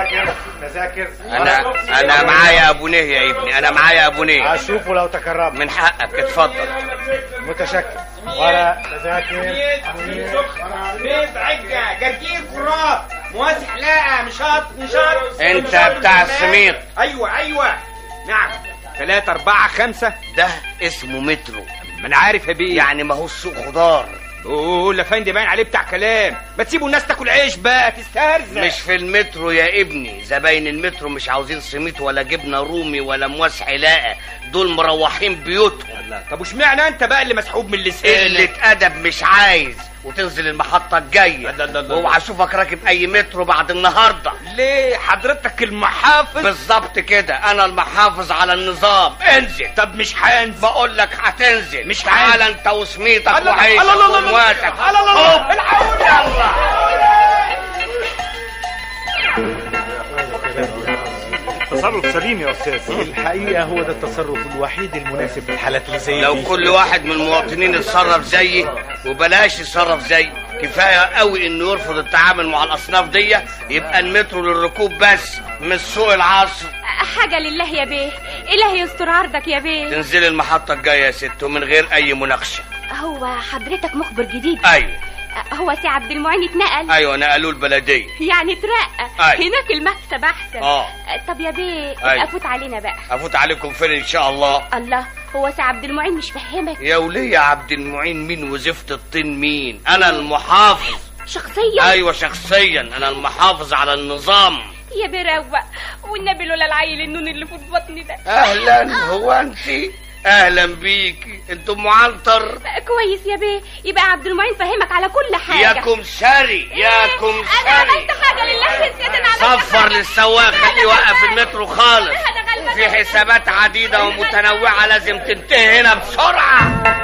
تذاكر تذاكر انا انا معايا ابو نيه يا ابني انا معايا ابو نيه اشوفه لو تكرمت من حقك اتفضل متشكر ورق تذاكر بيت عجة جرجير كرات مواسي حلاقة مشاط مشاط انت مشاط بتاع مشاط. السميط. ايوه ايوه نعم ثلاثة أربعة خمسة ده اسمه مترو ما أنا عارف يا بيه يعني ما هو السوق خضار قول يا فندم باين عليه بتاع كلام ما تسيبوا الناس تاكل عيش بقى تسترزق مش في المترو يا ابني زباين المترو مش عاوزين سميط ولا جبنه رومي ولا مواس حلاقه دول مروحين بيوتهم طب واشمعنى انت بقى اللي مسحوب من اللسان قلة أدب مش عايز وتنزل المحطة الجاية لا لا لا. واوعى اشوفك راكب أي مترو بعد النهاردة ليه حضرتك المحافظ بالظبط كده أنا المحافظ على النظام انزل طب مش هنزل بقول لك هتنزل مش تعال هنزل. انت وسميتك الله الله وعيشك الله الله الله ومواتك الله الله هوب. العون يلا تصرف سليم يا استاذ الحقيقه هو ده التصرف الوحيد المناسب للحالات اللي زي لو دي. كل واحد من المواطنين اتصرف زيي وبلاش يتصرف زيي كفايه قوي انه يرفض التعامل مع الاصناف دي يبقى المترو للركوب بس مش سوق العصر حاجة لله يا بيه إلهي يستر عرضك يا بيه تنزلي المحطه الجايه يا ست ومن غير اي مناقشه هو حضرتك مخبر جديد ايوه هو سي عبد المعين اتنقل ايوه نقلوه البلديه يعني اترقى أي. هناك المكتب أحسن آه. طب يا بيه أي. أفوت علينا بقى افوت عليكم فين ان شاء الله الله هو سي عبد المعين مش فهمك يا وليه يا عبد المعين مين وزفت الطين مين انا المحافظ شخصيا ايوه شخصيا انا المحافظ على النظام يا بيه روق والنبي لولا العيل النون اللي في بطني ده اهلا هو انت اهلا بيكي انتم معنطر كويس يا بيه يبقى عبد المعين فهمك على كل حاجة ياكم سري ياكم أنا عملت سري حاجة لله يا سيادة أنا عملت صفر حاجة. للسواق خليه يوقف المترو خالص أنا غلبانة. في حسابات عديدة ومتنوعة لازم تنتهي هنا بسرعة